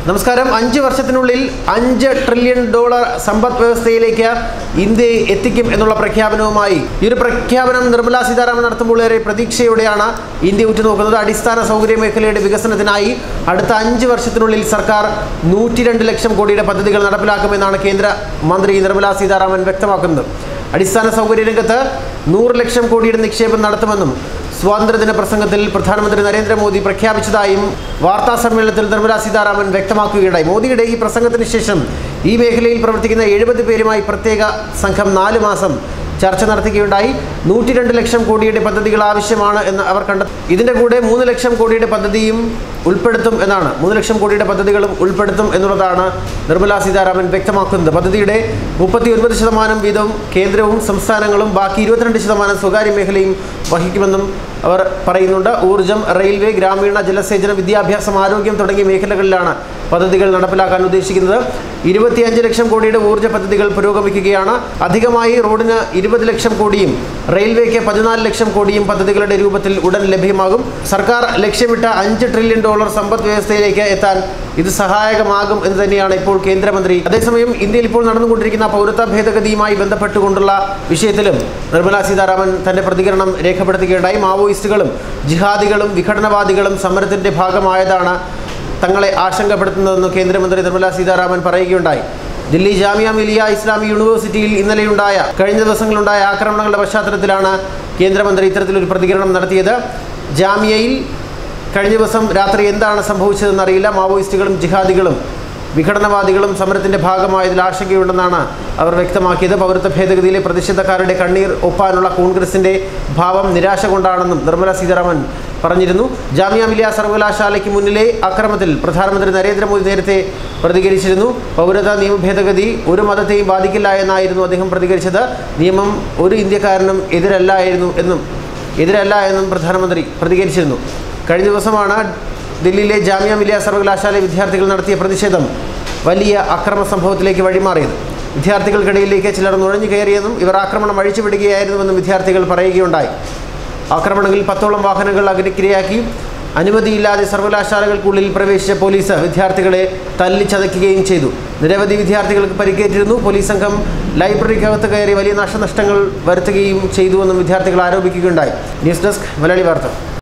നമസ്കാരം അഞ്ച് വർഷത്തിനുള്ളിൽ അഞ്ച് ട്രില്യൺ ഡോളർ സമ്പദ് വ്യവസ്ഥയിലേക്ക് ഇന്ത്യയെ എത്തിക്കും എന്നുള്ള പ്രഖ്യാപനവുമായി ഈ ഒരു പ്രഖ്യാപനം നിർമ്മലാ സീതാരാമൻ നടത്തുമ്പോൾ ഏറെ പ്രതീക്ഷയോടെയാണ് ഇന്ത്യ ഉറ്റുനോക്കുന്നത് അടിസ്ഥാന സൗകര്യ മേഖലയുടെ വികസനത്തിനായി അടുത്ത അഞ്ച് വർഷത്തിനുള്ളിൽ സർക്കാർ നൂറ്റി രണ്ട് ലക്ഷം കോടിയുടെ പദ്ധതികൾ നടപ്പിലാക്കുമെന്നാണ് കേന്ദ്ര മന്ത്രി നിർമ്മലാ സീതാരാമൻ വ്യക്തമാക്കുന്നത് അടിസ്ഥാന സൗകര്യ രംഗത്ത് നൂറ് ലക്ഷം കോടിയുടെ നിക്ഷേപം നടത്തുമെന്നും സ്വാതന്ത്ര്യദിന പ്രസംഗത്തിൽ പ്രധാനമന്ത്രി നരേന്ദ്രമോദി പ്രഖ്യാപിച്ചതായും വാർത്താ സമ്മേളനത്തിൽ നിർമ്മലാ സീതാരാമൻ വ്യക്തമാക്കുകയുണ്ടായി മോദിയുടെ ഈ പ്രസംഗത്തിന് ശേഷം ഈ മേഖലയിൽ പ്രവർത്തിക്കുന്ന എഴുപത് പേരുമായി പ്രത്യേക സംഘം നാല് മാസം ചർച്ച നടത്തുകയുണ്ടായി നൂറ്റി രണ്ട് ലക്ഷം കോടിയുടെ പദ്ധതികൾ ആവശ്യമാണ് എന്ന് അവർ കണ്ടെത്തി ഇതിൻ്റെ കൂടെ മൂന്ന് ലക്ഷം കോടിയുടെ പദ്ധതിയും ഉൾപ്പെടുത്തും എന്നാണ് മൂന്ന് ലക്ഷം കോടിയുടെ പദ്ധതികളും ഉൾപ്പെടുത്തും എന്നുള്ളതാണ് നിർമ്മലാ സീതാരാമൻ വ്യക്തമാക്കുന്നത് പദ്ധതിയുടെ മുപ്പത്തി ഒൻപത് ശതമാനം വീതവും കേന്ദ്രവും സംസ്ഥാനങ്ങളും ബാക്കി ഇരുപത്തിരണ്ട് ശതമാനം സ്വകാര്യ മേഖലയും വഹിക്കുമെന്നും അവർ പറയുന്നുണ്ട് ഊർജം റെയിൽവേ ഗ്രാമീണ ജലസേചനം വിദ്യാഭ്യാസം ആരോഗ്യം തുടങ്ങിയ മേഖലകളിലാണ് പദ്ധതികൾ നടപ്പിലാക്കാൻ ഉദ്ദേശിക്കുന്നത് ഇരുപത്തിയഞ്ച് ലക്ഷം കോടിയുടെ ഊർജ്ജ പദ്ധതികൾ പുരോഗമിക്കുകയാണ് അധികമായി റോഡിന് ഇരുപത് ലക്ഷം കോടിയും റെയിൽവേക്ക് പതിനാല് ലക്ഷം കോടിയും പദ്ധതികളുടെ രൂപത്തിൽ ഉടൻ ലഭ്യമാകും സർക്കാർ ലക്ഷ്യമിട്ട അഞ്ച് ട്രില്യൺ ഡോളർ സമ്പദ് വ്യവസ്ഥയിലേക്ക് എത്താൻ ഇത് സഹായകമാകും എന്ന് തന്നെയാണ് ഇപ്പോൾ കേന്ദ്രമന്ത്രി അതേസമയം ഇന്ത്യയിൽ ഇപ്പോൾ നടന്നുകൊണ്ടിരിക്കുന്ന പൗരത്വ ഭേദഗതിയുമായി ബന്ധപ്പെട്ടുകൊണ്ടുള്ള വിഷയത്തിലും നിർമ്മലാ സീതാരാമൻ തന്റെ പ്രതികരണം രേഖപ്പെടുത്തുകയുണ്ടായി മാവോയിസ്റ്റുകളും ജിഹാദികളും വിഘടനവാദികളും സമരത്തിന്റെ ഭാഗമായതാണ് തങ്ങളെ ആശങ്കപ്പെടുത്തുന്നതെന്ന് കേന്ദ്രമന്ത്രി നിർമ്മലാ സീതാരാമൻ പറയുകയുണ്ടായി ദില്ലി ജാമിയ മിലിയ ഇസ്ലാമിക് യൂണിവേഴ്സിറ്റിയിൽ ഇന്നലെയുണ്ടായ കഴിഞ്ഞ ദിവസങ്ങളുണ്ടായ ആക്രമണങ്ങളുടെ പശ്ചാത്തലത്തിലാണ് കേന്ദ്രമന്ത്രി ഇത്തരത്തിലൊരു പ്രതികരണം നടത്തിയത് ജാമിയയിൽ കഴിഞ്ഞ ദിവസം രാത്രി എന്താണ് സംഭവിച്ചതെന്ന് അറിയില്ല മാവോയിസ്റ്റുകളും ജിഹാദികളും വിഘടനവാദികളും സമരത്തിന്റെ ഭാഗമായതിൽ ആശങ്കയുണ്ടെന്നാണ് അവർ വ്യക്തമാക്കിയത് പൗരത്വ ഭേദഗതിയിലെ പ്രതിഷേധക്കാരുടെ കണ്ണീർ ഒപ്പാനുള്ള കോൺഗ്രസിന്റെ ഭാവം നിരാശ കൊണ്ടാണെന്നും നിർമ്മല സീതാരാമൻ പറഞ്ഞിരുന്നു ജാമിയ മിലിയ സർവകലാശാലയ്ക്ക് മുന്നിലെ അക്രമത്തിൽ പ്രധാനമന്ത്രി നരേന്ദ്രമോദി നേരത്തെ പ്രതികരിച്ചിരുന്നു പൗരത്വ നിയമ ഭേദഗതി ഒരു മതത്തെയും ബാധിക്കില്ല എന്നായിരുന്നു അദ്ദേഹം പ്രതികരിച്ചത് നിയമം ഒരു ഇന്ത്യക്കാരനും എതിരല്ലായിരുന്നു എന്നും എതിരല്ല എന്നും പ്രധാനമന്ത്രി പ്രതികരിച്ചിരുന്നു കഴിഞ്ഞ ദിവസമാണ് ദില്ലിയിലെ ജാമിയ മിലിയ സർവകലാശാല വിദ്യാർത്ഥികൾ നടത്തിയ പ്രതിഷേധം വലിയ അക്രമ സംഭവത്തിലേക്ക് വഴിമാറിയത് വിദ്യാർത്ഥികൾക്കിടയിലേക്ക് ചിലർ നുഴഞ്ഞു കയറിയെന്നും ഇവർ ആക്രമണം അഴിച്ചുവിടുകയായിരുന്നുവെന്നും വിദ്യാർത്ഥികൾ പറയുകയുണ്ടായി ആക്രമണങ്ങളിൽ പത്തോളം വാഹനങ്ങൾ അഗ്നിക്കിരയാക്കി അനുമതിയില്ലാതെ സർവകലാശാലകൾക്കുള്ളിൽ പ്രവേശിച്ച പോലീസ് വിദ്യാർത്ഥികളെ തല്ലിച്ചതയ്ക്കുകയും ചെയ്തു നിരവധി വിദ്യാർത്ഥികൾക്ക് പരിക്കേറ്റിരുന്നു പോലീസ് സംഘം ലൈബ്രറിക്കകത്ത് കയറി വലിയ നാശനഷ്ടങ്ങൾ വരുത്തുകയും ചെയ്തുവെന്നും വിദ്യാർത്ഥികൾ ആരോപിക്കുകയുണ്ടായി ന്യൂസ് ഡെസ്ക് മലയാളി വാർത്ത